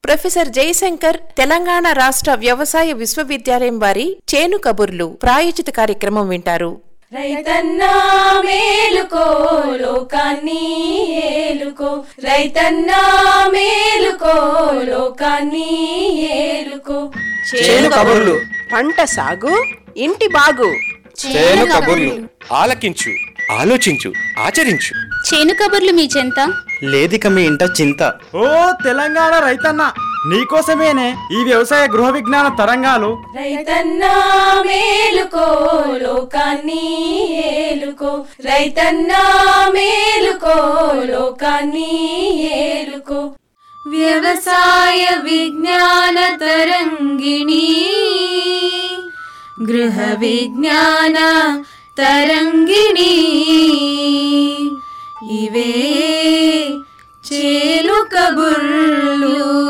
professor Jayashankar Telangana రాష్ట్ర వ్యవసాయ విశ్వవిద్యాలయం వారి చేను కబుర్లు ప్రాయోజిత కార్యక్రమం వింటారు రైతన్నా మేలుకో లోకాన్ని ఏలుకో రైతన్నా మేలుకో లోకాన్ని ఏలుకో చేను కబుర్లు పంట సాగు ఇంటి బాగు చేను కబుర్లు ఆలకించు ఆలోచించు ఆచరించు చేను కబుర్లు మీ చెంత లేదిక మీ ఇంట చింత ఓ తెలంగాణ రైతన్న నీకోసమేనే ఈ వ్యవసాయ గృహ విజ్ఞాన తరంగాలు రైతన్నా మేలుకో లోకాన్ని ఏలుకో రైతన్నా మేలుకో లోకాన్ని ఏలుకో వ్యవసాయ విజ్ఞాన తరంగిణి గృహ విజ్ఞాన తరంగిణి ఇవే చేలు కబుర్లు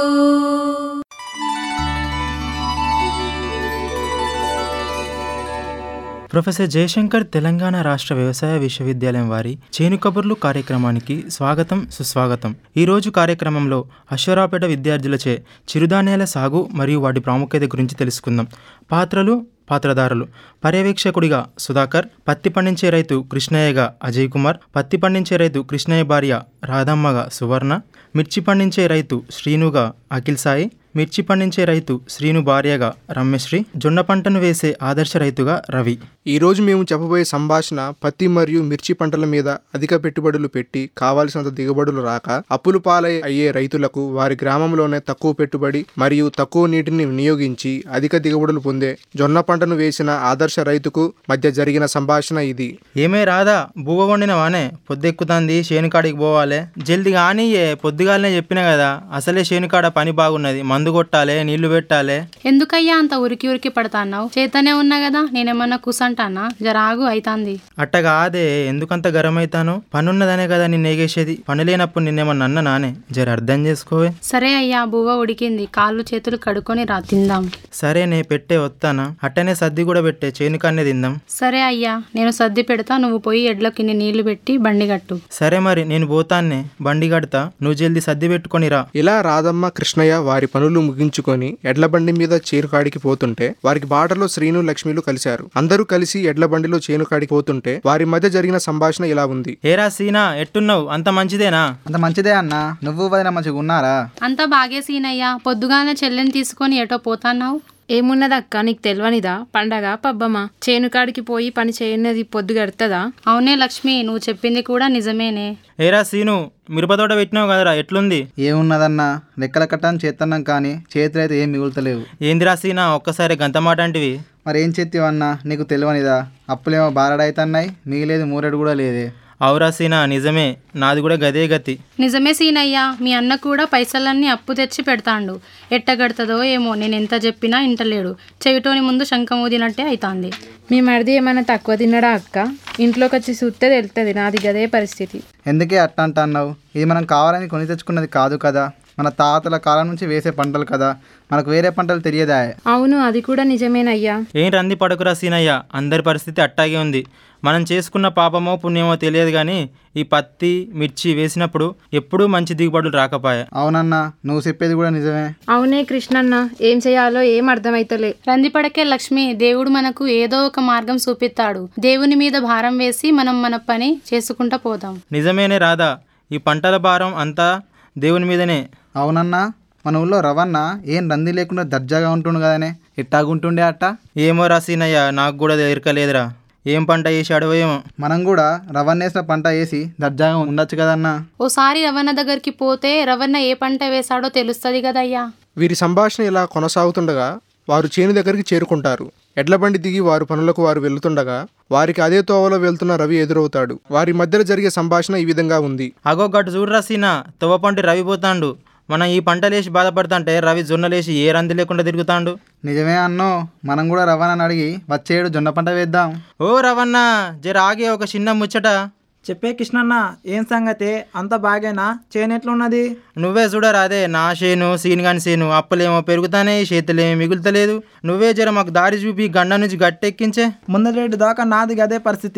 ప్రొఫెసర్ జయశంకర్ తెలంగాణ రాష్ట్ర వ్యవసాయ విశ్వవిద్యాలయం వారి చేను కబుర్లు కార్యక్రమానికి స్వాగతం సుస్వాగతం ఈ రోజు కార్యక్రమంలో అశ్వరాపేట విద్యార్థులచే చిరుధాన్యాల సాగు మరియు వాటి ప్రాముఖ్యత గురించి తెలుసుకుందాం పాత్రలు పాత్రధారులు పర్యవేక్షకుడిగా సుధాకర్ పత్తి పండించే రైతు కృష్ణయ్యగా అజయ్ కుమార్ పత్తి పండించే రైతు కృష్ణయ్య భార్య రాధమ్మగా సువర్ణ మిర్చి పండించే రైతు శ్రీనుగా అఖిల్ సాయి మిర్చి పండించే రైతు శ్రీను భార్యగా రమ్యశ్రీ జొన్న పంటను వేసే ఆదర్శ రైతుగా రవి ఈరోజు మేము చెప్పబోయే సంభాషణ పత్తి మరియు మిర్చి పంటల మీద అధిక పెట్టుబడులు పెట్టి కావాల్సినంత దిగుబడులు రాక అప్పులు పాలై అయ్యే రైతులకు వారి గ్రామంలోనే తక్కువ పెట్టుబడి మరియు తక్కువ నీటిని వినియోగించి అధిక దిగుబడులు పొందే జొన్న పంటను వేసిన ఆదర్శ రైతుకు మధ్య జరిగిన సంభాషణ ఇది ఏమే రాదా బువ్వ వండిన వానే పొద్దెక్కుతాంది శేనుకాడికి పోవాలే జల్ది కానీయే పొద్దుగాలనే చెప్పిన కదా అసలే శేనుకాడ పని బాగున్నది మందు కొట్టాలే నీళ్లు పెట్టాలే ఎందుకయ్యా అంత ఉరికి ఉరికి పడతాన్నావు చేతనే ఉన్నా కదా నేనేమన్నా కూసంటానా జరాగు అయితాంది అట్ట కాదే ఎందుకంత గరం అవుతాను పనున్నదనే కదా నిన్ను ఏగేసేది పని లేనప్పుడు నిన్నేమన్నా అన్న నానే జర అర్థం చేసుకోవే సరే అయ్యా బువ్వ ఉడికింది కాళ్ళు చేతులు కడుక్కొని రా తిందాం సరే నే పెట్టే వస్తానా అట్టనే సద్ది కూడా పెట్టే చేనుకాన్నే తిందాం సరే అయ్యా నేను సర్ది పెడతా నువ్వు పోయి ఎడ్లకి నీళ్లు పెట్టి బండి కట్టు సరే మరి నేను పోతాన్నే బండి కడతా నువ్వు జల్ది సర్ది పెట్టుకొని రా ఇలా రాధమ్మ కృష్ణయ్య వారి పనులు ముగించుకొని ఎడ్ల బండి మీద చేరుకాడికి పోతుంటే వారికి బాటలో శ్రీను లక్ష్మిలు కలిశారు అందరూ కలిసి ఎడ్ల బండిలో చేనుకాడికి పోతుంటే వారి మధ్య జరిగిన సంభాషణ ఇలా ఉంది ఏరా సీనా ఎట్టున్నావు అంత మంచిదేనా అంత మంచిదే అన్న నువ్వు వదిన మంచిగా ఉన్నారా అంతా బాగే సీనయ్యా పొద్దుగానే చెల్లెని తీసుకొని ఎటో పోతాన్నావు ఏమున్నదక్క నీకు తెలియనిదా పండగ పబ్బమా చేనుకాడికి పోయి పని చేయనిది పొద్దు గడుతుందా అవునే లక్ష్మి నువ్వు చెప్పింది కూడా నిజమేనే ఏరా సీను మిరపతోట పెట్టినావు కదరా ఎట్లుంది ఏమున్నదన్నా లెక్కల కట్టని చేస్తున్నాం కానీ చేతులు అయితే ఏం మిగులుతలేవు ఏందిరా సీనా ఒక్కసారి గంత మాట అంటివి మరి ఏం చేతివన్నా నీకు తెలియనిదా అప్పులేమో బారడైతున్నాయి మిగిలేదు మూరెడు కూడా లేదే అవురా సీనా నిజమే నాది కూడా గదే గతి నిజమే సీనయ్యా మీ అన్న కూడా పైసలన్నీ అప్పు తెచ్చి పెడతాండు ఎట్టగడుతుందో ఏమో నేను ఎంత చెప్పినా ఇంటలేడు చెవిటోని ముందు శంఖం ఊదినట్టే అవుతాంది మీ మరిది ఏమైనా తక్కువ తిన్నాడా అక్క ఇంట్లోకి వచ్చి చూస్తే తెలుస్తుంది నాది గదే పరిస్థితి ఎందుకే అట్ట అంటున్నావు ఇది మనం కావాలని కొని తెచ్చుకున్నది కాదు కదా మన తాతల కాలం నుంచి వేసే పంటలు కదా మనకు వేరే పంటలు తెలియదా అవును అది కూడా నిజమేనయ్యా ఏం రంది పడకురా సీనయ్య అందరి పరిస్థితి అట్టాగే ఉంది మనం చేసుకున్న పాపమో పుణ్యమో తెలియదు కానీ ఈ పత్తి మిర్చి వేసినప్పుడు ఎప్పుడూ మంచి దిగుబడులు రాకపాయే అవునన్నా నువ్వు చెప్పేది కూడా నిజమే అవునే కృష్ణన్న ఏం చేయాలో ఏం అర్థమైతలే రందిపడకే లక్ష్మి దేవుడు మనకు ఏదో ఒక మార్గం చూపిస్తాడు దేవుని మీద భారం వేసి మనం మన పని చేసుకుంటా పోదాం నిజమేనే రాదా ఈ పంటల భారం అంతా దేవుని మీదనే అవునన్నా మన ఊళ్ళో రవణ ఏం రంది లేకుండా దర్జాగా ఉంటుండు కదనే ఎట్టాగుంటుండే అట్ట ఏమో రా సీనయ్య నాకు కూడా ఎరకలేదురా ఏం పంట వేసాడో ఏమో మనం కూడా రవణ వేసిన పంట వేసి దర్జాగా ఉండొచ్చు కదన్నా ఓసారి రవణ దగ్గరికి పోతే రవణ ఏ పంట వేశాడో తెలుస్తుంది కదయ్యా వీరి సంభాషణ ఇలా కొనసాగుతుండగా వారు చేను దగ్గరికి చేరుకుంటారు ఎడ్ల బండి దిగి వారు పనులకు వారు వెళ్తుండగా వారికి అదే తోవలో వెళ్తున్న రవి ఎదురవుతాడు వారి మధ్యలో జరిగే సంభాషణ ఈ విధంగా ఉంది అగో గట్టు చూడరా సీనా తువ్వపంటి రవి పోతాండు మనం ఈ పంటలేసి బాధపడుతుంటే రవి జొన్నలేసి ఏ రంది లేకుండా తిరుగుతాండు నిజమే అన్నో మనం కూడా రవాణాని అడిగి వచ్చేడు జొన్న పంట వేద్దాం ఓ రవన్న జర ఆగే ఒక చిన్న ముచ్చట చెప్పే కృష్ణన్న ఏం సంగతి అంత బాగేనా చేనెట్లున్నది నువ్వే చూడరా అదే నా చేను సీన్ కాని చేను అప్పులేమో పెరుగుతానే చేతులేమో మిగులుతలేదు నువ్వే జర మాకు దారి చూపి గండ నుంచి గట్టెక్కించే ముందరేడు దాకా నాది అదే పరిస్థితి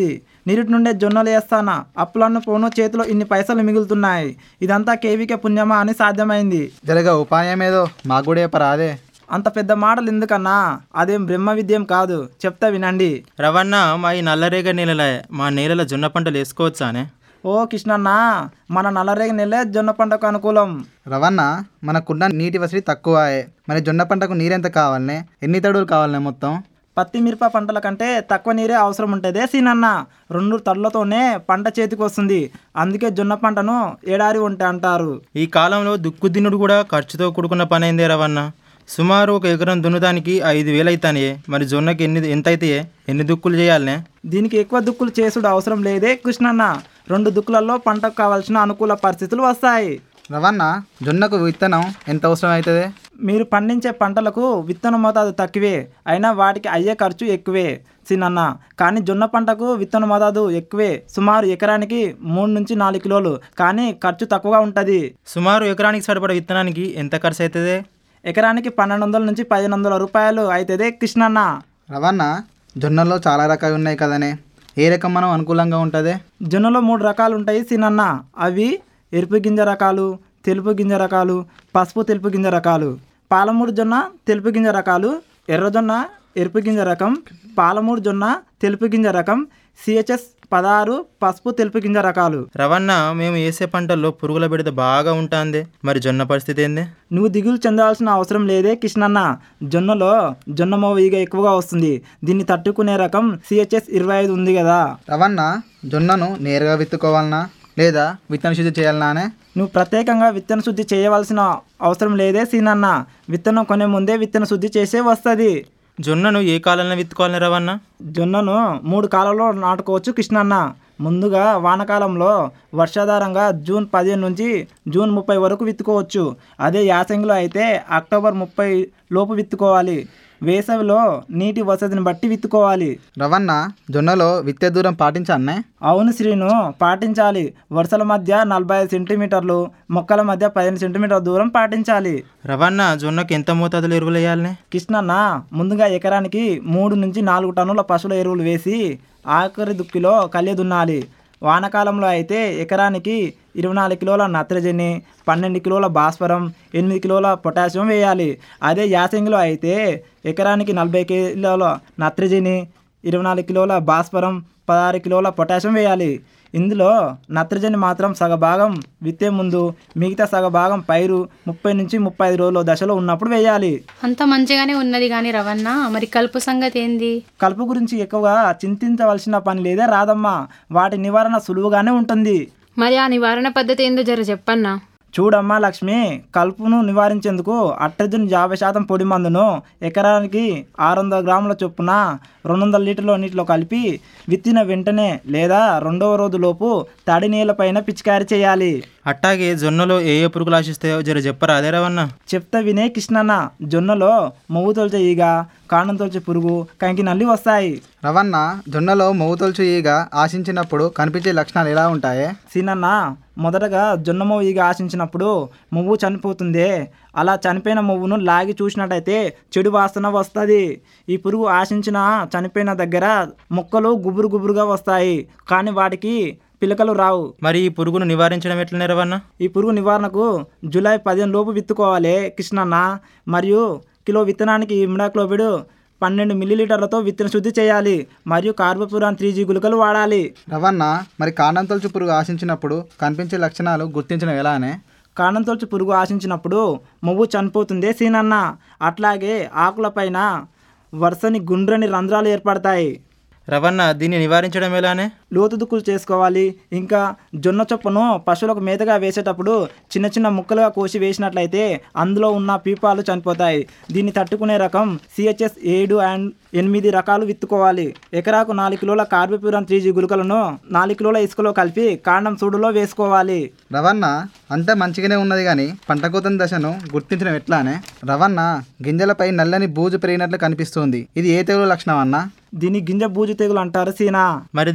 నిరుటి నుండే జొన్నలు వేస్తానా అప్పులన్న పోను చేతిలో ఇన్ని పైసలు మిగులుతున్నాయి ఇదంతా కేవీకే పుణ్యమా అని సాధ్యమైంది జరగా ఉపాయం ఏదో మాకు కూడా చెప్పరాదే అంత పెద్ద మాటలు ఎందుకన్నా అదేం బ్రహ్మ విద్యం కాదు చెప్తా వినండి రవణ మా ఈ నల్లరేగ నేలలే మా నేలలో జొన్న పంటలు వేసుకోవచ్చానే ఓ కృష్ణన్న మన నల్లరేగ నెలే జొన్న పంటకు అనుకూలం రవణ మనకున్న నీటి వసతి తక్కువే మరి జొన్న పంటకు నీరెంత కావాలనే ఎన్ని తడులు కావాలనే మొత్తం పత్తి మిరప పంటల కంటే తక్కువ నీరే అవసరం ఉంటుంది సీనన్న రెండు తడులతోనే పంట చేతికి వస్తుంది అందుకే జొన్న పంటను ఏడారి ఉంటే అంటారు ఈ కాలంలో దుక్కు దిన్నుడు కూడా ఖర్చుతో కూడుకున్న పని అయిందే రవణ సుమారు ఒక ఎకరం దున్నుదానికి ఐదు వేలు అవుతానే మరి జొన్నకి ఎన్ని ఎంత అవుతాయే ఎన్ని దుక్కులు చేయాలనే దీనికి ఎక్కువ దుక్కులు చేసుడు అవసరం లేదే కృష్ణన్న రెండు దుక్కులలో పంటకు కావాల్సిన అనుకూల పరిస్థితులు వస్తాయి రవణ జొన్నకు విత్తనం ఎంత అవసరం అవుతుంది మీరు పండించే పంటలకు విత్తన మోతాదు తక్కువే అయినా వాటికి అయ్యే ఖర్చు ఎక్కువే సినన్న కానీ జొన్న పంటకు విత్తన మోతాదు ఎక్కువే సుమారు ఎకరానికి మూడు నుంచి నాలుగు కిలోలు కానీ ఖర్చు తక్కువగా ఉంటుంది సుమారు ఎకరానికి సరిపడ విత్తనానికి ఎంత ఖర్చు అవుతుంది ఎకరానికి పన్నెండు వందల నుంచి పదిహేను వందల రూపాయలు అవుతుంది కృష్ణన్న రవణ జొన్నల్లో చాలా రకాలు ఉన్నాయి కదనే ఏ రకం మనం అనుకూలంగా ఉంటుంది జొన్నలో మూడు రకాలు ఉంటాయి సినన్న అవి ఎరుపు గింజ రకాలు తెలుపు గింజ రకాలు పసుపు తెలుపు గింజ రకాలు పాలమూడు జొన్న తెలుపు గింజ రకాలు ఎర్రజొన్న ఎరుపు గింజ రకం పాలమూడు జొన్న తెలుపు గింజ రకం సిహెచ్ఎస్ పదహారు పసుపు తెలుపు గింజ రకాలు రవణ మేము వేసే పంటల్లో పురుగుల బిడత బాగా ఉంటుంది మరి జొన్న పరిస్థితి ఏంది నువ్వు దిగులు చెందాల్సిన అవసరం లేదే కృష్ణన్న జొన్నలో జొన్న మోవ ఈగ ఎక్కువగా వస్తుంది దీన్ని తట్టుకునే రకం సిహెచ్ఎస్ ఇరవై ఐదు ఉంది కదా రవణ జొన్నను నేరుగా విత్తుకోవాలనా లేదా విత్తన శుద్ధి చేయాలనానే నువ్వు ప్రత్యేకంగా విత్తన శుద్ధి చేయవలసిన అవసరం లేదే సీనన్న విత్తనం కొనే ముందే విత్తన శుద్ధి చేసే వస్తుంది జొన్నను ఏ కాలంలో విత్తుకోవాలని రవణ జొన్నను మూడు కాలంలో నాటుకోవచ్చు కృష్ణన్న ముందుగా వానకాలంలో వర్షాధారంగా జూన్ పదిహేను నుంచి జూన్ ముప్పై వరకు విత్తుకోవచ్చు అదే యాసంగిలో అయితే అక్టోబర్ ముప్పై లోపు విత్తుకోవాలి వేసవిలో నీటి వసతిని బట్టి విత్తుకోవాలి రవణ జొన్నలో విత్తే దూరం పాటించాలనే అవును శ్రీను పాటించాలి వరుసల మధ్య నలభై ఐదు సెంటీమీటర్లు మొక్కల మధ్య పదిహేను సెంటీమీటర్ల దూరం పాటించాలి రవణ జొన్నకి ఎంత మోతాదులో ఎరువులు వేయాలని కృష్ణన్న ముందుగా ఎకరానికి మూడు నుంచి నాలుగు టన్నుల పశువుల ఎరువులు వేసి ఆఖరి దుక్కిలో కలియ దున్నాలి వానకాలంలో అయితే ఎకరానికి ఇరవై నాలుగు కిలోల నత్రజని పన్నెండు కిలోల భాస్వరం ఎనిమిది కిలోల పొటాషియం వేయాలి అదే యాసంగిలో అయితే ఎకరానికి నలభై కిలోల నత్రజని ఇరవై నాలుగు కిలోల భాస్వరం పదహారు కిలోల పొటాషియం వేయాలి ఇందులో నత్రజని మాత్రం సగభాగం విత్తే ముందు మిగతా సగభాగం పైరు ముప్పై నుంచి ముప్పై ఐదు రోజుల దశలో ఉన్నప్పుడు వేయాలి అంత మంచిగానే ఉన్నది కానీ రవణ మరి కలుపు సంగతి ఏంది కలుపు గురించి ఎక్కువగా చింతించవలసిన పని లేదే రాదమ్మా వాటి నివారణ సులువుగానే ఉంటుంది మరి ఆ నివారణ పద్ధతి ఏందో జర చెప్పన్నా చూడమ్మా లక్ష్మి కలుపును నివారించేందుకు అట్టజన్ యాభై శాతం పొడి మందును ఎకరానికి ఆరు వందల గ్రాముల చొప్పున రెండు వందల లీటర్ల నీటిలో కలిపి విత్తిన వెంటనే లేదా రెండవ రోజు లోపు తడి నీళ్ళపైన పిచికారీ చేయాలి అట్టాగే జొన్నలో ఏ ఏ పురుగులు ఆశిస్తాయో జర చెప్పరా అదే రవణ చెప్తా వినే కృష్ణన్న జొన్నలో మొవ్వు తొలిచే ఈగ కాండం తొలిచే పురుగు కంకి నల్లి వస్తాయి రవణ జొన్నలో మొవ్వుతొలుచు ఈగ ఆశించినప్పుడు కనిపించే లక్షణాలు ఎలా ఉంటాయి సీనన్న మొదటగా జొన్న మొవ్వు ఈగ ఆశించినప్పుడు మొవ్వు చనిపోతుంది అలా చనిపోయిన మొవ్వును లాగి చూసినట్టయితే చెడు వాసన వస్తుంది ఈ పురుగు ఆశించిన చనిపోయిన దగ్గర మొక్కలు గుబురు గుబురుగా వస్తాయి కానీ వాటికి పిలకలు రావు మరి ఈ పురుగును నివారించడం ఎట్లనే రవణ ఈ పురుగు నివారణకు జూలై పదిహేను లోపు విత్తుకోవాలి కృష్ణన్న మరియు కిలో విత్తనానికి ఇమిడాక్లోపిడ్ పన్నెండు మిల్లీలీటర్లతో విత్తన శుద్ధి చేయాలి మరియు కార్బోపురాన్ త్రీ జీ గుళికలు వాడాలి రవణ మరి కాండం తొలుచు పురుగు ఆశించినప్పుడు కనిపించే లక్షణాలు గుర్తించడం ఎలానే కాండం తొలచు పురుగు ఆశించినప్పుడు మొవ్వు చనిపోతుంది సీనన్న అట్లాగే ఆకులపైన వరుసని గుండ్రని రంధ్రాలు ఏర్పడతాయి రవణ దీన్ని నివారించడం ఎలానే లోతు దుక్కులు చేసుకోవాలి ఇంకా జొన్న చొప్పును పశువులకు మేతగా వేసేటప్పుడు చిన్న చిన్న ముక్కలుగా కోసి వేసినట్లయితే అందులో ఉన్న పీపాలు చనిపోతాయి దీన్ని తట్టుకునే రకం సిహెచ్ఎస్ ఏడు అండ్ ఎనిమిది రకాలు విత్తుకోవాలి ఎకరాకు నాలుగు కిలోల కార్బోప్యూరాన్ త్రీ జీ గుళికలను నాలుగు కిలోల ఇసుకలో కలిపి కాండం సూడులో వేసుకోవాలి రవణ అంతా మంచిగానే ఉన్నది కానీ పంట కోతన దశను గుర్తించడం ఎట్లానే రవణ గింజలపై నల్లని బూజు పెరిగినట్లు కనిపిస్తుంది ఇది ఏ తెగులు లక్షణం అన్నా దీన్ని గింజ బూజు తెగులు అంటారు సీనా మరి దీన్ని నివారించ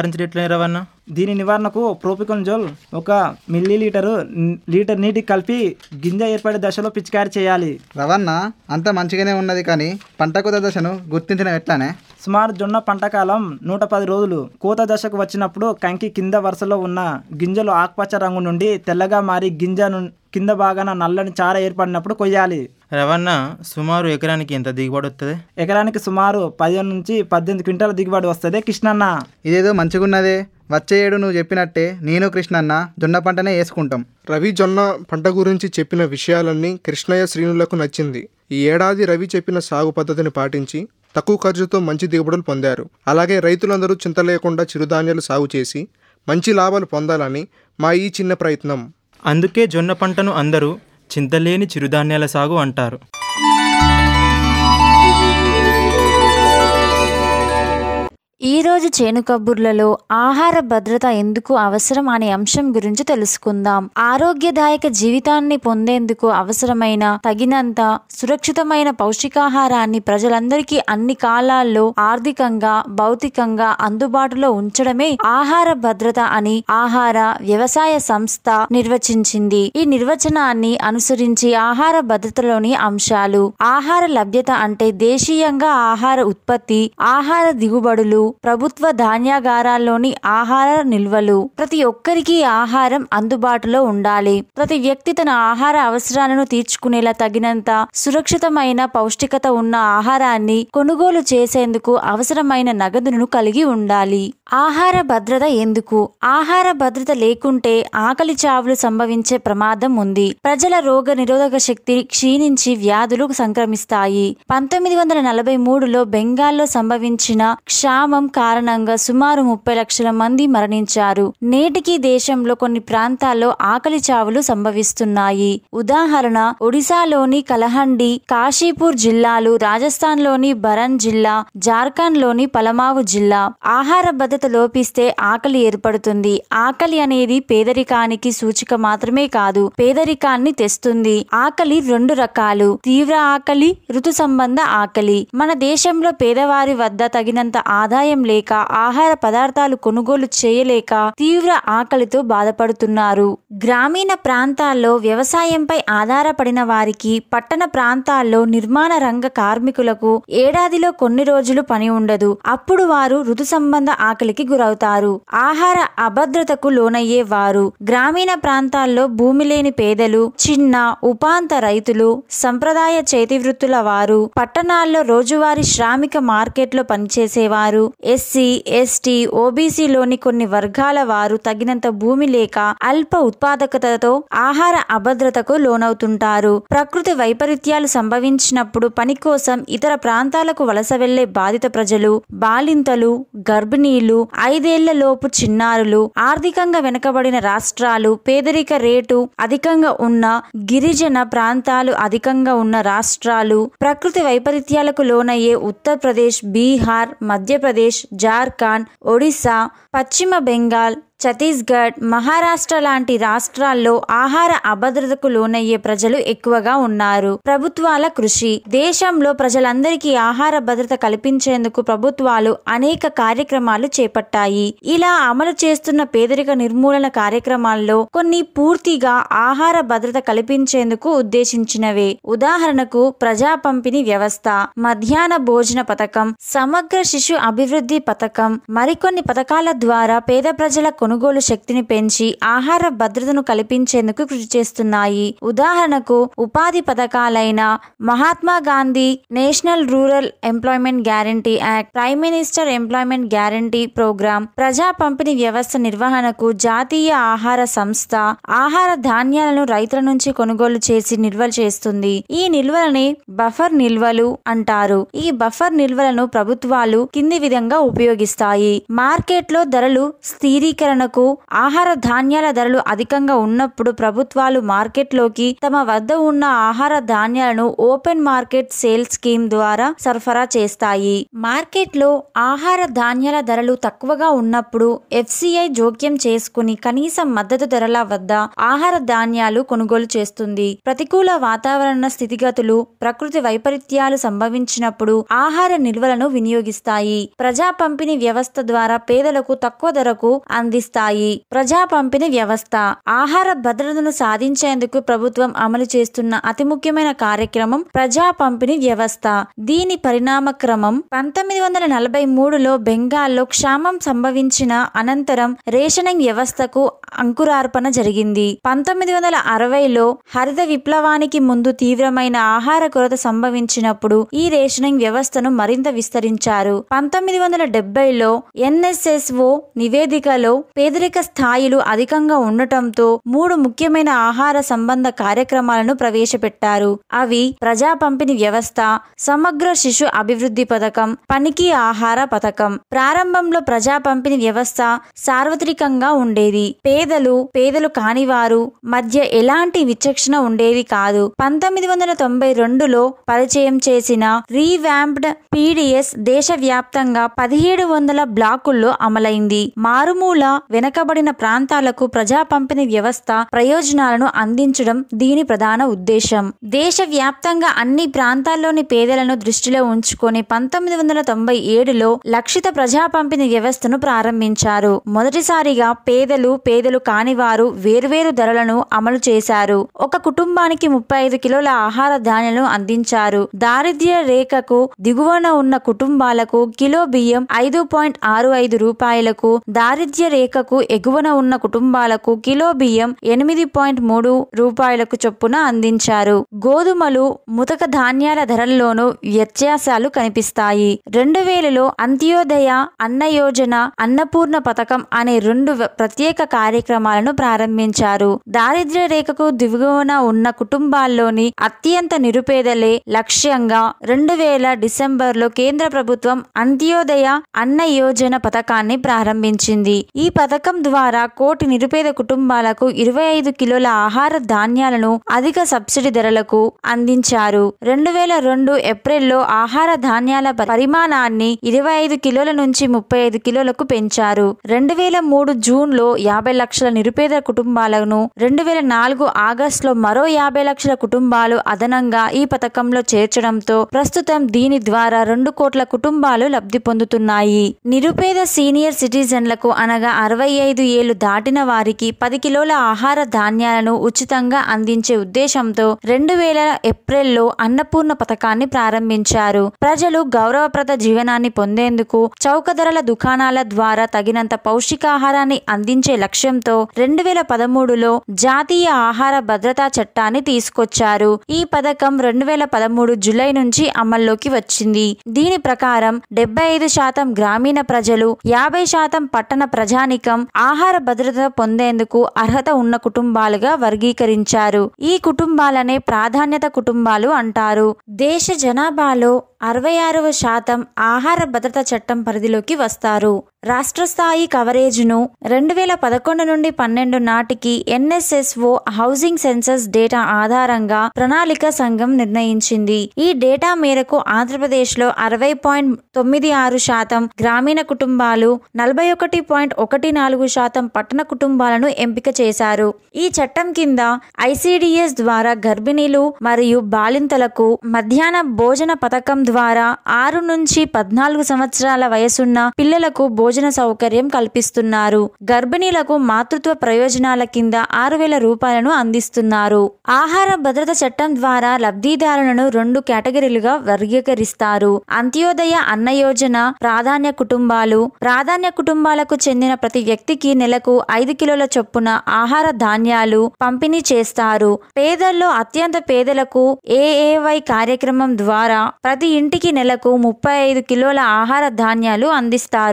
నివారించడం రవణ దీని నివారణకు ప్రోపికొన్జోల్ ఒక మిల్లీ లీటరు న్- లీటర్ నీటికి కలిపి గింజ ఏర్పడే దశలో పిచికారి చేయాలి రవణ అంత మంచిగానే ఉన్నది కానీ పంట కోత దశను గుర్తించడం ఎట్లానే సుమారు జొన్న పంట కాలం నూట పది రోజులు కోత దశకు వచ్చినప్పుడు కంకి కింద వరుసలో ఉన్న గింజలు ఆకుపచ్చ రంగు నుండి తెల్లగా మారి గింజ ను- కింద భాగాన నల్లని చార ఏర్పడినప్పుడు కొయ్యాలి రవణ సుమారు ఎకరానికి ఎంత దిగుబడి వస్తుంది ఎకరానికి సుమారు పదిహేను నుంచి పద్దెనిమిది క్వింటాల దిగుబడి వస్తుంది కృష్ణన్న ఇదేదో మంచిగున్నదే వచ్చే ఏడు నువ్వు చెప్పినట్టే నేను కృష్ణన్న జొన్న పంటనే వేసుకుంటాం రవి జొన్న పంట గురించి చెప్పిన విషయాలన్నీ కృష్ణయ్య శ్రీనులకు నచ్చింది ఈ ఏడాది రవి చెప్పిన సాగు పద్ధతిని పాటించి తక్కువ ఖర్చుతో మంచి దిగుబడులు పొందారు అలాగే రైతులందరూ చింత లేకుండా చిరుధాన్యాలు సాగు చేసి మంచి లాభాలు పొందాలని మా ఈ చిన్న ప్రయత్నం అందుకే జొన్న పంటను అందరూ చింతలేని చిరుధాన్యాల సాగు అంటారు ఈ రోజు చేను కబుర్లలో ఆహార భద్రత ఎందుకు అవసరం అనే అంశం గురించి తెలుసుకుందాం ఆరోగ్యదాయక జీవితాన్ని పొందేందుకు అవసరమైన తగినంత సురక్షితమైన పౌష్టికాహారాన్ని ప్రజలందరికీ అన్ని కాలాల్లో ఆర్థికంగా భౌతికంగా అందుబాటులో ఉంచడమే ఆహార భద్రత అని ఆహార వ్యవసాయ సంస్థ నిర్వచించింది ఈ నిర్వచనాన్ని అనుసరించి ఆహార భద్రతలోని అంశాలు ఆహార లభ్యత అంటే దేశీయంగా ఆహార ఉత్పత్తి ఆహార దిగుబడులు ప్రభుత్వ ధాన్యాగారాల్లోని ఆహార నిల్వలు ప్రతి ఒక్కరికి ఆహారం అందుబాటులో ఉండాలి ప్రతి వ్యక్తి తన ఆహార అవసరాలను తీర్చుకునేలా తగినంత సురక్షితమైన పౌష్టికత ఉన్న ఆహారాన్ని కొనుగోలు చేసేందుకు అవసరమైన నగదును కలిగి ఉండాలి ఆహార భద్రత ఎందుకు ఆహార భద్రత లేకుంటే ఆకలి చావులు సంభవించే ప్రమాదం ఉంది ప్రజల రోగ నిరోధక శక్తి క్షీణించి వ్యాధులు సంక్రమిస్తాయి పంతొమ్మిది వందల నలభై మూడులో బెంగాల్లో సంభవించిన క్షామం కారణంగా సుమారు ముప్పై లక్షల మంది మరణించారు నేటికి దేశంలో కొన్ని ప్రాంతాల్లో ఆకలి చావులు సంభవిస్తున్నాయి ఉదాహరణ ఒడిశాలోని కలహండి కాశీపూర్ జిల్లాలు రాజస్థాన్లోని బరన్ జిల్లా జార్ఖండ్లోని పలమావు జిల్లా ఆహార భద్రత లోపిస్తే ఆకలి ఏర్పడుతుంది ఆకలి అనేది పేదరికానికి సూచిక మాత్రమే కాదు పేదరికాన్ని తెస్తుంది ఆకలి రెండు రకాలు తీవ్ర ఆకలి ఋతు సంబంధ ఆకలి మన దేశంలో పేదవారి వద్ద తగినంత ఆదాయం లేక ఆహార పదార్థాలు కొనుగోలు చేయలేక తీవ్ర ఆకలితో బాధపడుతున్నారు గ్రామీణ ప్రాంతాల్లో వ్యవసాయంపై ఆధారపడిన వారికి పట్టణ ప్రాంతాల్లో నిర్మాణ రంగ కార్మికులకు ఏడాదిలో కొన్ని రోజులు పని ఉండదు అప్పుడు వారు ఋతు సంబంధ ఆకలికి గురవుతారు ఆహార అభద్రతకు లోనయ్యే వారు గ్రామీణ ప్రాంతాల్లో భూమి లేని పేదలు చిన్న ఉపాంత రైతులు సంప్రదాయ చేతి వృత్తుల వారు పట్టణాల్లో రోజువారీ శ్రామిక మార్కెట్లో పనిచేసేవారు ఎస్సీ ఎస్టీ ఓబీసీలోని కొన్ని వర్గాల వారు తగినంత భూమి లేక అల్ప ఉత్పాదకతతో ఆహార అభద్రతకు లోనవుతుంటారు ప్రకృతి వైపరీత్యాలు సంభవించినప్పుడు పని కోసం ఇతర ప్రాంతాలకు వలస వెళ్లే బాధిత ప్రజలు బాలింతలు గర్భిణీలు ఐదేళ్ల లోపు చిన్నారులు ఆర్థికంగా వెనుకబడిన రాష్ట్రాలు పేదరిక రేటు అధికంగా ఉన్న గిరిజన ప్రాంతాలు అధికంగా ఉన్న రాష్ట్రాలు ప్రకృతి వైపరీత్యాలకు లోనయ్యే ఉత్తరప్రదేశ్ బీహార్ మధ్యప్రదేశ్ జార్ఖండ్ ఒడిశా పశ్చిమ బెంగాల్ ఛత్తీస్గఢ్ మహారాష్ట్ర లాంటి రాష్ట్రాల్లో ఆహార అభద్రతకు లోనయ్యే ప్రజలు ఎక్కువగా ఉన్నారు ప్రభుత్వాల కృషి దేశంలో ప్రజలందరికీ ఆహార భద్రత కల్పించేందుకు ప్రభుత్వాలు అనేక కార్యక్రమాలు చేపట్టాయి ఇలా అమలు చేస్తున్న పేదరిక నిర్మూలన కార్యక్రమాల్లో కొన్ని పూర్తిగా ఆహార భద్రత కల్పించేందుకు ఉద్దేశించినవే ఉదాహరణకు ప్రజా పంపిణీ వ్యవస్థ మధ్యాహ్న భోజన పథకం సమగ్ర శిశు అభివృద్ధి పథకం మరికొన్ని పథకాల ద్వారా పేద ప్రజల కొనుగోలు శక్తిని పెంచి ఆహార భద్రతను కల్పించేందుకు కృషి చేస్తున్నాయి ఉదాహరణకు ఉపాధి పథకాలైన Mahatma Gandhi national rural employment guarantee act prime minister employment guarantee programme ప్రజా పంపిణీ వ్యవస్థ నిర్వహణకు జాతీయ ఆహార సంస్థ ఆహార ధాన్యాలను రైతుల నుంచి కొనుగోలు చేసి నిల్వలు చేస్తుంది ఈ నిల్వలని బఫర్ నిల్వలు అంటారు ఈ బఫర్ నిల్వలను ప్రభుత్వాలు కింది విధంగా ఉపయోగిస్తాయి మార్కెట్లో ధరలు స్థిరీకరణ ఉదాహరణకు ఆహార ధాన్యాల ధరలు అధికంగా ఉన్నప్పుడు ప్రభుత్వాలు మార్కెట్లోకి తమ వద్ద ఉన్న ఆహార ధాన్యాలను ఓపెన్ మార్కెట్ సేల్ స్కీమ్ ద్వారా సరఫరా చేస్తాయి మార్కెట్లో ఆహార ధాన్యాల ధరలు తక్కువగా ఉన్నప్పుడు ఎఫ్సిఐ జోక్యం చేసుకుని కనీస మద్దతు ధరల వద్ద ఆహార ధాన్యాలు కొనుగోలు చేస్తుంది ప్రతికూల వాతావరణ స్థితిగతులు ప్రకృతి వైపరీత్యాలు సంభవించినప్పుడు ఆహార నిల్వలను వినియోగిస్తాయి ప్రజా పంపిణీ వ్యవస్థ ద్వారా పేదలకు తక్కువ ధరకు అందిస్తాయి ప్రజా పంపిణీ వ్యవస్థ ఆహార భద్రతను సాధించేందుకు ప్రభుత్వం అమలు చేస్తున్న అతి ముఖ్యమైన కార్యక్రమం ప్రజా పంపిణీ వ్యవస్థ దీని పరిణామ క్రమం పంతొమ్మిది వందల నలభై మూడులో బెంగాల్లో క్షామం సంభవించిన అనంతరం రేషనింగ్ వ్యవస్థకు అంకురార్పణ జరిగింది పంతొమ్మిది వందల అరవైలో హరిత విప్లవానికి ముందు తీవ్రమైన ఆహార కొరత సంభవించినప్పుడు ఈ రేషనింగ్ వ్యవస్థను మరింత విస్తరించారు పంతొమ్మిది వందల డెబ్బైలో ఎన్ఎస్ఎస్ఓ నివేదికలో పేదరిక స్థాయిలు అధికంగా ఉండటంతో మూడు ముఖ్యమైన ఆహార సంబంధ కార్యక్రమాలను ప్రవేశపెట్టారు అవి ప్రజా పంపిణీ వ్యవస్థ సమగ్ర శిశు అభివృద్ధి పథకం పనికి ఆహార పథకం ప్రారంభంలో ప్రజా పంపిణీ వ్యవస్థ సార్వత్రికంగా ఉండేది పేదలు పేదలు కానివారు మధ్య ఎలాంటి విచక్షణ ఉండేది కాదు పంతొమ్మిది వందల తొంభై రెండులో పరిచయం చేసిన రీవ్యాంప్డ్ పీడిఎస్ దేశవ్యాప్తంగా పదిహేడు వందల బ్లాకుల్లో అమలైంది మారుమూల వెనకబడిన ప్రాంతాలకు ప్రజా పంపిణీ వ్యవస్థ ప్రయోజనాలను అందించడం దీని ప్రధాన ఉద్దేశం దేశవ్యాప్తంగా అన్ని ప్రాంతాల్లోని పేదలను దృష్టిలో ఉంచుకొని పంతొమ్మిది వందల తొంభై ఏడులో లక్షిత ప్రజా పంపిణీ వ్యవస్థను ప్రారంభించారు మొదటిసారిగా పేదలు పేదలు కానివారు వేర్వేరు ధరలను అమలు చేశారు ఒక కుటుంబానికి ముప్పై ఐదు కిలోల ఆహార ధాన్యాలను అందించారు దారిద్ర్య రేఖకు దిగువన ఉన్న కుటుంబాలకు కిలో బియ్యం ఐదు పాయింట్ ఆరు ఐదు రూపాయలకు దారిద్ర్య రేఖకు ఎగువన ఉన్న కుటుంబాలకు కిలో బియ్యం ఎనిమిది పాయింట్ మూడు రూపాయలకు చొప్పున అందించారు గోధుమలు ముతక ధాన్యాల ధరల్లోనూ వ్యత్యాసాలు కనిపిస్తాయి రెండు వేలలో అంత్యోదయ అన్న యోజన అన్నపూర్ణ పథకం అనే రెండు వ- ప్రత్యేక కార్యక్రమాలను ప్రారంభించారు దారిద్ర్య రేఖకు దిగువన ఉన్న కుటుంబాల్లోని అత్యంత నిరుపేదలే లక్ష్యంగా రెండు వేల డిసెంబర్లో కేంద్ర ప్రభుత్వం అంత్యోదయ అన్న యోజన పథకాన్ని ప్రారంభించింది ఈ పథకం ద్వారా కోటి నిరుపేద కుటుంబాలకు ఇరవై ఐదు కిలోల ఆహార ధాన్యాలను అధిక సబ్సిడీ ధరలకు అందించారు రెండు వేల రెండు ఏప్రిల్లో ఆహార ధాన్యాల ప- పరిమాణాన్ని ఇరవై ఐదు కిలోల నుంచి ముప్పై ఐదు కిలోలకు పెంచారు రెండు వేల మూడు జూన్ లో యాభై లక్షల నిరుపేద కుటుంబాలను రెండు వేల నాలుగు ఆగస్టులో మరో యాభై లక్షల కుటుంబాలు అదనంగా ఈ పథకంలో చేర్చడంతో ప్రస్తుతం దీని ద్వారా రెండు కోట్ల కుటుంబాలు లబ్ధి పొందుతున్నాయి నిరుపేద సీనియర్ సిటిజన్లకు అనగా అరవై ఐదు ఏళ్లు దాటిన వారికి పది కిలోల ఆహార ధాన్యాలను ఉచితంగా అందించే ఉద్దేశంతో రెండు వేల ఏప్రిల్లో అన్నపూర్ణ పథకాన్ని ప్రారంభించారు ప్రజలు గౌరవప్రద జీవనాన్ని పొందేందుకు చౌక ధరల దుకాణాల ద్వారా తగినంత పౌష్టికాహారాన్ని అందించే లక్ష్యంతో రెండు వేల పదమూడులో జాతీయ ఆహార భద్రతా చట్టాన్ని తీసుకొచ్చారు ఈ పథకం రెండు వేల పదమూడు జులై నుంచి అమల్లోకి వచ్చింది దీని ప్రకారం డెబ్బై ఐదు శాతం గ్రామీణ ప్రజలు యాభై శాతం పట్టణ ప్రజానికం ఆహార భద్రత పొందేందుకు అర్హత ఉన్న కుటుంబాలుగా వర్గీకరించారు ఈ కుటుంబాలనే ప్రాధాన్యత కుటుంబాలు అంటారు దేశ జనాభాలో అరవై ఆరవ శాతం ఆహార భద్రత చట్టం పరిధిలోకి వస్తారు రాష్ట్ర స్థాయి కవరేజ్ను రెండు వేల పదకొండు నుండి పన్నెండు నాటికి ఎన్ఎస్ఎస్ఓ హౌసింగ్ సెన్సస్ డేటా ఆధారంగా ప్రణాళిక సంఘం నిర్ణయించింది ఈ డేటా మేరకు ఆంధ్రప్రదేశ్లో అరవై పాయింట్ తొమ్మిది ఆరు శాతం గ్రామీణ కుటుంబాలు నలభై ఒకటి పాయింట్ ఒకటి నాలుగు శాతం పట్టణ కుటుంబాలను ఎంపిక చేశారు ఈ చట్టం కింద ఐసిడిఎస్ ద్వారా గర్భిణీలు మరియు బాలింతలకు మధ్యాహ్న భోజన పథకం ద్వారా ఆరు నుంచి పద్నాలుగు సంవత్సరాల వయసున్న పిల్లలకు భోజన సౌకర్యం కల్పిస్తున్నారు గర్భిణీలకు మాతృత్వ ప్రయోజనాల కింద ఆరు వేల రూపాయలను అందిస్తున్నారు ఆహార భద్రత చట్టం ద్వారా లబ్ధిదారులను రెండు కేటగిరీలుగా వర్గీకరిస్తారు అంత్యోదయ అన్న యోజన ప్రాధాన్య కుటుంబాలు ప్రాధాన్య కుటుంబాలకు చెందిన ప్రతి వ్యక్తికి నెలకు ఐదు కిలోల చొప్పున ఆహార ధాన్యాలు పంపిణీ చేస్తారు పేదల్లో అత్యంత పేదలకు ఏఏవై కార్యక్రమం ద్వారా ప్రతి ఇంటికి నెలకు ముప్పై ఐదు కిలోల ఆహార ధాన్యాలు అందిస్తారు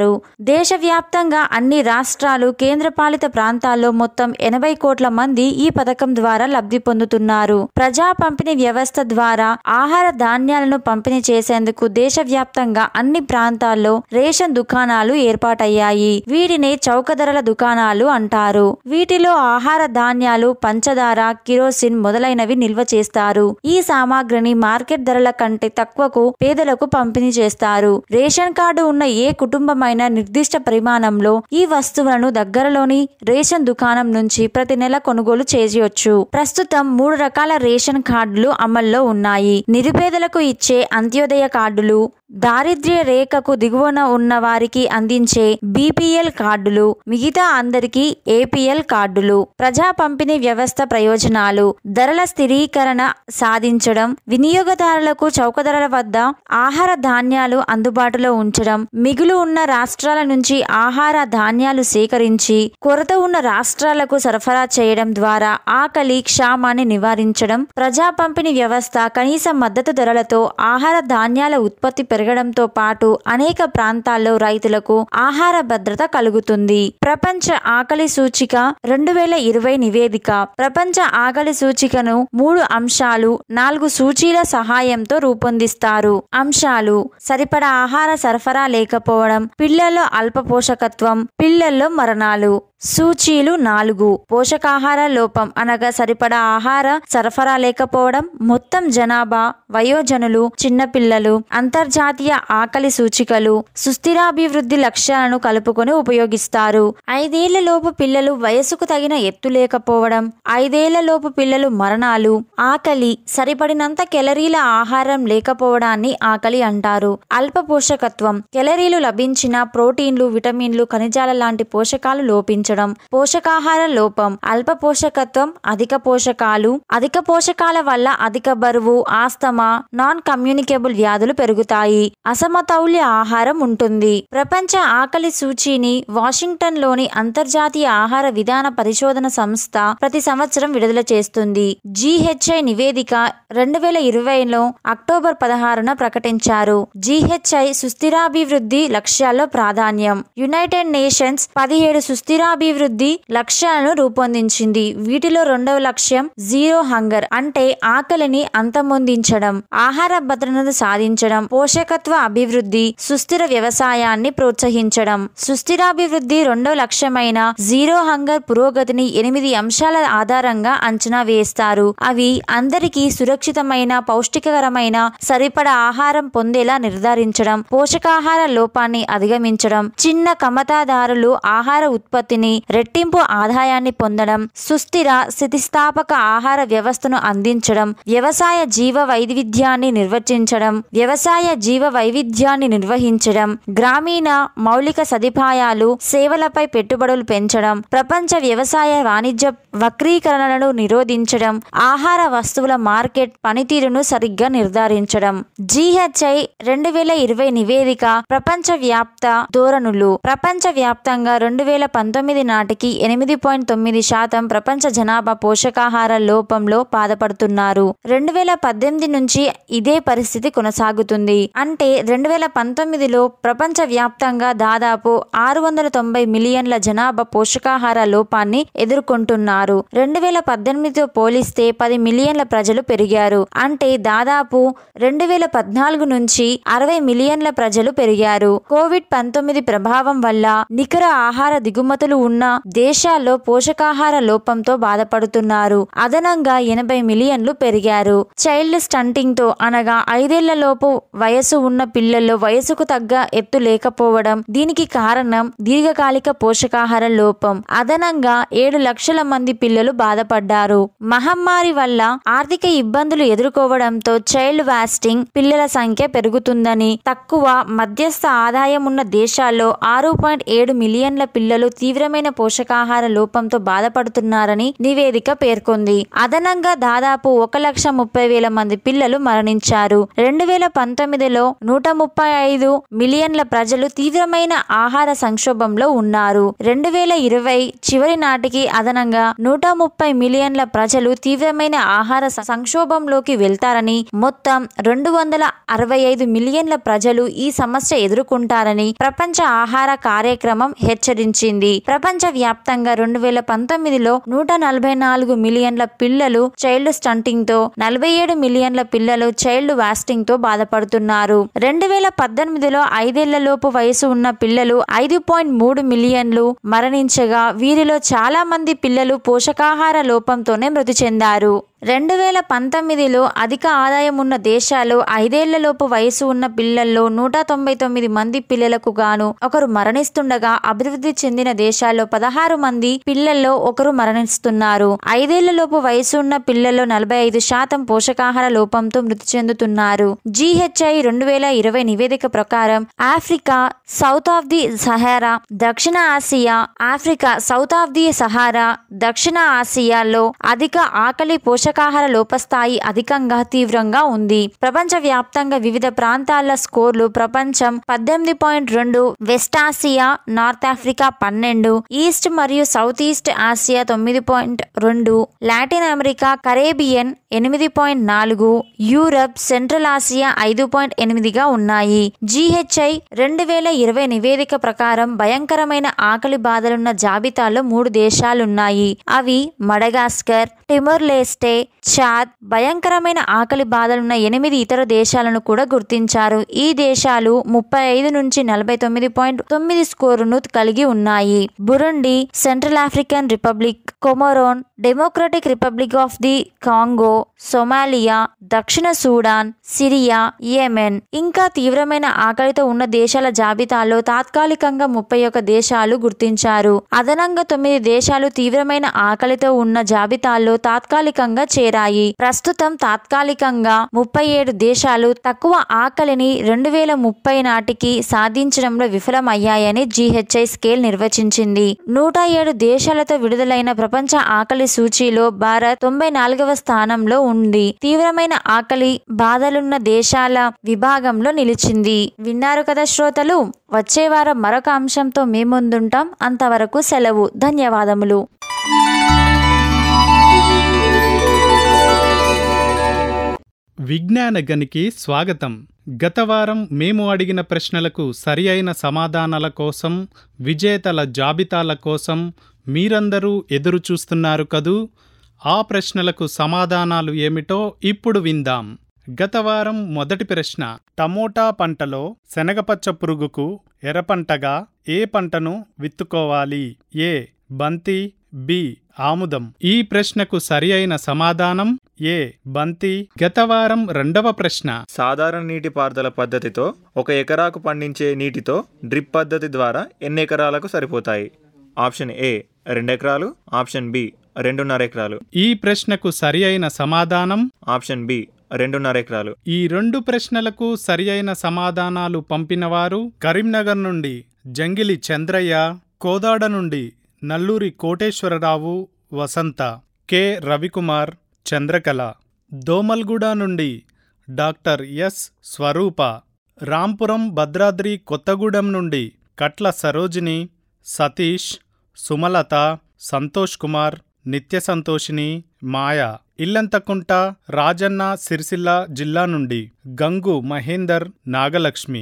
దేశవ్యాప్తంగా అన్ని రాష్ట్రాలు కేంద్రపాలిత ప్రాంతాల్లో మొత్తం ఎనభై కోట్ల మంది ఈ పథకం ద్వారా లబ్ధి పొందుతున్నారు ప్రజా పంపిణీ వ్యవస్థ ద్వారా ఆహార ధాన్యాలను పంపిణీ చేసేందుకు దేశవ్యాప్తంగా అన్ని ప్రాంతాల్లో రేషన్ దుకాణాలు ఏర్పాటయ్యాయి వీటిని చౌక ధరల దుకాణాలు అంటారు వీటిలో ఆహార ధాన్యాలు పంచదార కిరోసిన్ మొదలైనవి నిల్వ చేస్తారు ఈ సామాగ్రిని మార్కెట్ ధరల కంటే తక్కువకు పేదలకు పంపిణీ చేస్తారు రేషన్ కార్డు ఉన్న ఏ కుటుంబమైన నిర్దిష్ట పరిమాణంలో ఈ వస్తువులను దగ్గరలోని రేషన్ దుకాణం నుంచి ప్రతి నెల కొనుగోలు చేయవచ్చు ప్రస్తుతం మూడు రకాల రేషన్ కార్డులు అమల్లో ఉన్నాయి నిరుపేదలకు ఇచ్చే అంత్యోదయ కార్డులు దారిద్ర్య రేఖకు దిగువన ఉన్న వారికి అందించే బీపీఎల్ కార్డులు మిగతా అందరికీ ఏపీఎల్ కార్డులు ప్రజా పంపిణీ వ్యవస్థ ప్రయోజనాలు ధరల స్థిరీకరణ సాధించడం వినియోగదారులకు చౌక ధరల వద్ద ఆహార ధాన్యాలు అందుబాటులో ఉంచడం మిగులు ఉన్న రాష్ట్రాల నుంచి ఆహార ధాన్యాలు సేకరించి కొరత ఉన్న రాష్ట్రాలకు సరఫరా చేయడం ద్వారా ఆకలి క్షామాన్ని నివారించడం ప్రజా పంపిణీ వ్యవస్థ కనీస మద్దతు ధరలతో ఆహార ధాన్యాల ఉత్పత్తి పెరగడంతో పాటు అనేక ప్రాంతాల్లో రైతులకు ఆహార భద్రత కలుగుతుంది ప్రపంచ ఆకలి సూచిక రెండు వేల ఇరవై నివేదిక ప్రపంచ ఆకలి సూచికను మూడు అంశాలు నాలుగు సూచీల సహాయంతో రూపొందిస్తారు అంశాలు సరిపడా ఆహార సరఫరా లేకపోవడం పిల్లల్లో అల్ప పోషకత్వం పిల్లల్లో మరణాలు సూచీలు నాలుగు పోషకాహార లోపం అనగా సరిపడా ఆహార సరఫరా లేకపోవడం మొత్తం జనాభా వయోజనులు చిన్నపిల్లలు అంతర్జాతీయ ఆకలి సూచికలు సుస్థిరాభివృద్ధి లక్ష్యాలను కలుపుకొని ఉపయోగిస్తారు ఐదేళ్ల లోపు పిల్లలు వయసుకు తగిన ఎత్తు లేకపోవడం ఐదేళ్ల లోపు పిల్లలు మరణాలు ఆకలి సరిపడినంత కెలరీల ఆహారం లేకపోవడాన్ని ఆకలి అంటారు అల్ప పోషకత్వం కెలరీలు లభించిన ప్రోటీన్లు విటమిన్లు ఖనిజాల లాంటి పోషకాలు లోపించడం పోషకాహార లోపం అల్ప పోషకత్వం అధిక పోషకాలు అధిక పోషకాల వల్ల అధిక బరువు ఆస్తమా నాన్ కమ్యూనికేబుల్ వ్యాధులు పెరుగుతాయి అసమతౌల్య ఆహారం ఉంటుంది ప్రపంచ ఆకలి సూచీని వాషింగ్టన్ లోని అంతర్జాతీయ ఆహార విధాన పరిశోధన సంస్థ ప్రతి సంవత్సరం విడుదల చేస్తుంది జిహెచ్ఐ నివేదిక రెండు వేల ఇరవైలో అక్టోబర్ పదహారున ప్రకటించారు జిహెచ్ఐ సుస్థిరాభివృద్ధి లక్ష్యాల్లో ప్రాధాన్యం యునైటెడ్ నేషన్స్ పదిహేడు సుస్థిరాభివృద్ధి లక్ష్యాలను రూపొందించింది వీటిలో రెండవ లక్ష్యం జీరో హంగర్ అంటే ఆకలిని అంతమొందించడం ఆహార భద్రతను సాధించడం పోషకత్వ అభివృద్ధి సుస్థిర వ్యవసాయాన్ని ప్రోత్సహించడం సుస్థిరాభివృద్ధి రెండో లక్ష్యమైన జీరో హంగర్ పురోగతిని ఎనిమిది అంశాల ఆధారంగా అంచనా వేస్తారు అవి అందరికీ సురక్షితమైన పౌష్టికకరమైన సరిపడ ఆహారం పొందేలా నిర్ధారించడం పోషకాహార లోపాన్ని అధిగమించడం చిన్న కమతాదారులు ఆహార ఉత్పత్తిని రెట్టింపు ఆదాయాన్ని పొందడం సుస్థిర స్థితిస్థాపక ఆహార వ్యవస్థను అందించడం వ్యవసాయ జీవ వైవిధ్యాన్ని నిర్వచించడం వ్యవసాయ జీవ వైవిధ్యాన్ని నిర్వహించడం గ్రామీణ మౌలిక సదుపాయాలు సేవలపై పెట్టుబడులు పెంచడం ప్రపంచ వ్యవసాయ వాణిజ్య వక్రీకరణలను నిరోధించడం ఆహార వస్తువుల మార్కెట్ పనితీరును సరిగ్గా నిర్ధారించడం జిహెచ్ఐ రెండు వేల ఇరవై నివేదిక ప్రపంచ వ్యాప్త ధోరణులు ప్రపంచ వ్యాప్తంగా రెండు వేల పంతొమ్మిది నాటికి ఎనిమిది పాయింట్ తొమ్మిది శాతం ప్రపంచ జనాభా పోషకాహార లోపంలో బాధపడుతున్నారు రెండు వేల పద్దెనిమిది నుంచి ఇదే పరిస్థితి కొనసాగుతుంది అంటే రెండు వేల పంతొమ్మిదిలో ప్రపంచ వ్యాప్తంగా దాదాపు ఆరు వందల తొంభై మిలియన్ల జనాభా పోషకాహార లోపాన్ని ఎదుర్కొంటున్నారు రెండు వేల పద్దెనిమిదితో పోలిస్తే పది మిలియన్ల ప్రజలు పెరిగారు అంటే దాదాపు రెండు వేల పద్నాలుగు నుంచి అరవై మిలియన్ల ప్రజలు పెరిగారు కోవిడ్ పంతొమ్మిది ప్రభావం వల్ల నికర ఆహార దిగుమతులు ఉన్న దేశాల్లో పోషకాహార లోపంతో బాధపడుతున్నారు అదనంగా ఎనభై మిలియన్లు పెరిగారు చైల్డ్ స్టంటింగ్ తో అనగా ఐదేళ్ల లోపు వయసు ఉన్న పిల్లల్లో వయసుకు తగ్గ ఎత్తు లేకపోవడం దీనికి కారణం దీర్ఘకాలిక పోషకాహార లోపం అదనంగా ఏడు లక్షల మంది పిల్లలు బాధపడ్డారు మహమ్మారి వల్ల ఆర్థిక ఇబ్బందులు ఎదుర్కోవడంతో చైల్డ్ వాస్టింగ్ పిల్లల సంఖ్య పెరుగుతుందని తక్కువ మధ్యస్థ ఆదాయం ఉన్న దేశాల్లో ఆరు పాయింట్ ఏడు మిలియన్ల పిల్లలు తీవ్రమైన పోషకాహార లోపంతో బాధపడుతున్నారని నివేదిక పేర్కొంది అదనంగా దాదాపు ఒక లక్ష ముప్పై వేల మంది పిల్లలు మరణించారు రెండు వేల పంతొమ్మిదిలో నూట ముప్పై ఐదు మిలియన్ల ప్రజలు తీవ్రమైన ఆహార సంక్షోభంలో ఉన్నారు రెండు వేల ఇరవై చివరి నాటికి అదనంగా నూట ముప్పై మిలియన్ల ప్రజలు తీవ్రమైన ఆహార స- సంక్షోభంలోకి వెళ్తారని మొత్తం రెండు వందల అరవై ఐదు మిలియన్ల ప్రజలు ఈ సమస్య ఎదుర్కొంటారని ప్రపంచ ప్రపంచ ఆహార కార్యక్రమం హెచ్చరించింది ప్రపంచ వ్యాప్తంగా రెండు వేల పంతొమ్మిదిలో నూట నలభై నాలుగు మిలియన్ల పిల్లలు చైల్డ్ స్టంటింగ్ తో నలభై ఏడు మిలియన్ల పిల్లలు చైల్డ్ వాస్టింగ్ తో బాధపడుతున్నారు రెండు వేల పద్దెనిమిదిలో ఐదేళ్లలోపు వయసు ఉన్న పిల్లలు ఐదు పాయింట్ మూడు మిలియన్లు మరణించగా వీరిలో చాలా మంది పిల్లలు పోషకాహార లోపంతోనే మృతి చెందారు రెండు వేల పంతొమ్మిదిలో అధిక ఆదాయం ఉన్న దేశాలు ఐదేళ్లలోపు వయసు ఉన్న పిల్లల్లో నూట తొంభై తొమ్మిది మంది పిల్లలకు గాను ఒకరు మరణిస్తుండగా అభివృద్ధి చెందిన దేశాల్లో పదహారు మంది పిల్లల్లో ఒకరు మరణిస్తున్నారు ఐదేళ్లలోపు వయసు ఉన్న పిల్లల్లో నలభై ఐదు శాతం పోషకాహార లోపంతో మృతి చెందుతున్నారు జీహెచ్ఐ రెండు వేల ఇరవై నివేదిక ప్రకారం Africa south of the Sahara దక్షిణ Asia Africa south of the Sahara దక్షిణ ఆసియాలో అధిక ఆకలి పోషకాహార లోపస్థాయి అధికంగా తీవ్రంగా ఉంది ప్రపంచ వ్యాప్తంగా వివిధ ప్రాంతాల స్కోర్లు ప్రపంచం పద్దెనిమిది పాయింట్ రెండు వెస్ట్ ఆసియా నార్త్ ఆఫ్రికా పన్నెండు ఈస్ట్ మరియు సౌత్ ఈస్ట్ ఆసియా తొమ్మిది పాయింట్ రెండు లాటిన్ అమెరికా కరేబియన్ ఎనిమిది పాయింట్ నాలుగు యూరప్ సెంట్రల్ ఆసియా ఐదు పాయింట్ ఎనిమిదిగా ఉన్నాయి జీహెచ్ఐ రెండు వేల ఇరవై నివేదిక ప్రకారం భయంకరమైన ఆకలి బాధలున్న జాబితాలో మూడు దేశాలున్నాయి అవి మడగాస్కర్ టిమోర్ లేస్టే చాద్ భయంకరమైన ఆకలి బాధలున్న ఎనిమిది ఇతర దేశాలను కూడా గుర్తించారు ఈ దేశాలు ముప్పై ఐదు నుంచి నలభై తొమ్మిది పాయింట్ తొమ్మిది స్కోరును కలిగి ఉన్నాయి Burundi Central African Republic Cameroon Democratic Republic of the Congo Somalia దక్షిణ సూడాన్ సిరియా యెమెన్ ఇంకా తీవ్రమైన ఆకలితో ఉన్న దేశాల జాబితాలో తాత్కాలికంగా ముప్పై ఒక దేశాలు గుర్తించారు అదనంగా తొమ్మిది దేశాలు తీవ్రమైన ఆకలితో ఉన్న జాబితాల్లో తాత్కాలికంగా చేరాయి ప్రస్తుతం తాత్కాలికంగా ముప్పై ఏడు దేశాలు తక్కువ ఆకలిని రెండు వేల ముప్పై నాటికి సాధించడంలో విఫలమయ్యాయని జీహెచ్ఐ స్కేల్ నిర్వచించింది నూట ఏడు దేశాలతో విడుదలైన ప్రపంచ ఆకలి సూచీలో భారత్ తొంభై నాలుగవ స్థానంలో ఉంది తీవ్రమైన ఆకలి బాధలున్న దేశాల విభాగంలో నిలిచింది విన్నారు కదా శ్రోతలు వచ్చే వారం మరొక అంశంతో మీ ముందుంటాం అంతవరకు సెలవు ధన్యవాదములు విజ్ఞాన గనికి స్వాగతం గత వారం మేము అడిగిన ప్రశ్నలకు సరి అయిన సమాధానాల కోసం విజేతల జాబితాల కోసం మీరందరూ ఎదురు చూస్తున్నారు కదూ ఆ ప్రశ్నలకు సమాధానాలు ఏమిటో ఇప్పుడు విందాం గత వారం మొదటి ప్రశ్న టమోటా పంటలో శనగపచ్చ పురుగుకు ఎర్రపంటగా ఏ పంటను విత్తుకోవాలి ఏ బంతి బి ఆముదం ఈ ప్రశ్నకు సరి అయిన సమాధానం ఏ బంతి గత వారం రెండవ ప్రశ్న సాధారణ నీటిపారుదల పద్ధతితో ఒక ఎకరాకు పండించే నీటితో డ్రిప్ పద్ధతి ద్వారా ఎన్ని ఎకరాలకు సరిపోతాయి ఆప్షన్ ఏ రెండు ఎకరాలు ఆప్షన్ బి రెండున్నర ఎకరాలు ఈ ప్రశ్నకు సరి అయిన సమాధానం ఆప్షన్ బి రెండున్నర ఎకరాలు ఈ రెండు ప్రశ్నలకు సరి అయిన సమాధానాలు పంపినవారు కరీంనగర్ నుండి జంగిలి చంద్రయ్య కోదాడ నుండి నల్లూరి కోటేశ్వరరావు వసంత కె రవికుమార్ చంద్రకళ దోమల్గూడ నుండి డాక్టర్ ఎస్ స్వరూప రాంపురం భద్రాద్రి కొత్తగూడెం నుండి కట్ల సరోజిని సతీష్ సుమలత సంతోష్ కుమార్ నిత్య సంతోషిని మాయ ఇల్లంతకుంట రాజన్న సిరిసిల్ల జిల్లా నుండి గంగు మహేందర్ నాగలక్ష్మి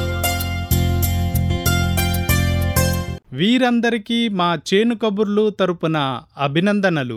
వీరందరికీ మా చేను కబుర్లు తరపున అభినందనలు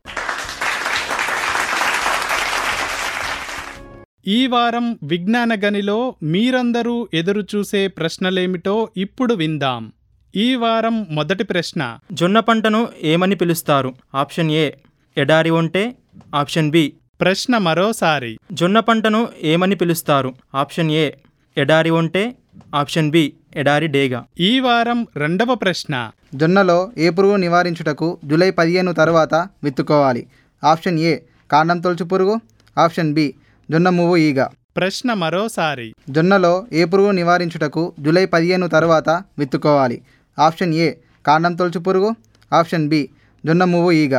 ఈ వారం విజ్ఞాన గనిలో మీరందరూ ఎదురుచూసే ప్రశ్నలేమిటో ఇప్పుడు విందాం ఈ వారం మొదటి ప్రశ్న జొన్న పంటను ఏమని పిలుస్తారు ఆప్షన్ ఏ ఎడారి ఒంటే ఆప్షన్ బి ప్రశ్న మరోసారి జొన్న పంటను ఏమని పిలుస్తారు ఆప్షన్ ఏ ఎడారి ఒంటే ఆప్షన్ బి ఎడారి డేగా ఈ వారం రెండవ ప్రశ్న జొన్నలో ఏ పురుగు నివారించుటకు జూలై పదిహేను తర్వాత విత్తుకోవాలి ఆప్షన్ ఏ కాండం తొలచు పురుగు ఆప్షన్ బి జొన్న మువ్వు ఈగ ప్రశ్న మరోసారి జొన్నలో ఏ పురుగు నివారించుటకు జూలై పదిహేను తర్వాత విత్తుకోవాలి ఆప్షన్ ఏ కాండం తొలచు పురుగు ఆప్షన్ బి జొన్న మువ్వు ఈగ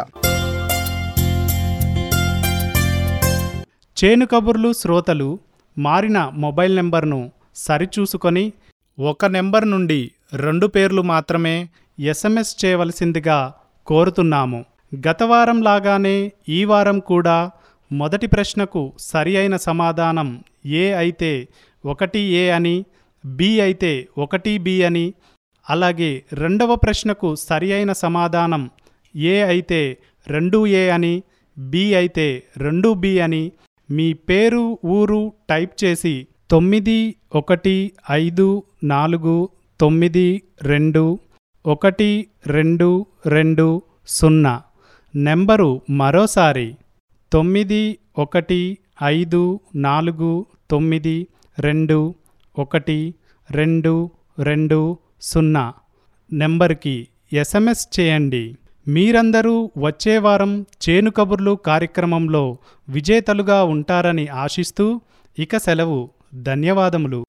చేను కబుర్లు శ్రోతలు మారిన మొబైల్ నెంబర్ను సరిచూసుకొని ఒక నెంబర్ నుండి రెండు పేర్లు మాత్రమే ఎస్ఎంఎస్ చేయవలసిందిగా కోరుతున్నాము గత వారం లాగానే ఈ వారం కూడా మొదటి ప్రశ్నకు సరి అయిన సమాధానం ఏ అయితే ఒకటి ఏ అని బి అయితే ఒకటి బి అని అలాగే రెండవ ప్రశ్నకు సరి అయిన సమాధానం ఏ అయితే రెండు ఏ అని బి అయితే రెండు బి అని మీ పేరు ఊరు టైప్ చేసి తొమ్మిది ఒకటి ఐదు నాలుగు తొమ్మిది రెండు ఒకటి రెండు రెండు సున్నా నెంబరు మరోసారి తొమ్మిది ఒకటి ఐదు నాలుగు తొమ్మిది రెండు ఒకటి రెండు రెండు సున్నా నెంబర్కి ఎస్ఎంఎస్ చేయండి మీరందరూ వచ్చే వారం చేను కబుర్లు కార్యక్రమంలో విజేతలుగా ఉంటారని ఆశిస్తూ ఇక సెలవు ధన్యవాదములు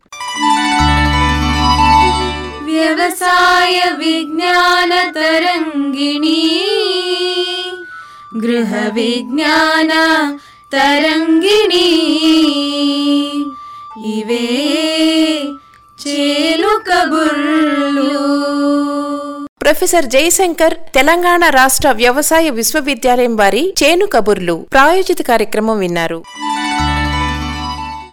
వ్యవసాయ విజ్ఞాన తరంగిణి గృహ విజ్ఞాన తరంగిణి ఇవే చేలు కబుర్లు ప్రొఫెసర్ జయశంకర్ తెలంగాణ రాష్ట్ర వ్యవసాయ విశ్వవిద్యాలయం వారి చేను కబుర్లు ప్రాయోజిత కార్యక్రమం విన్నారు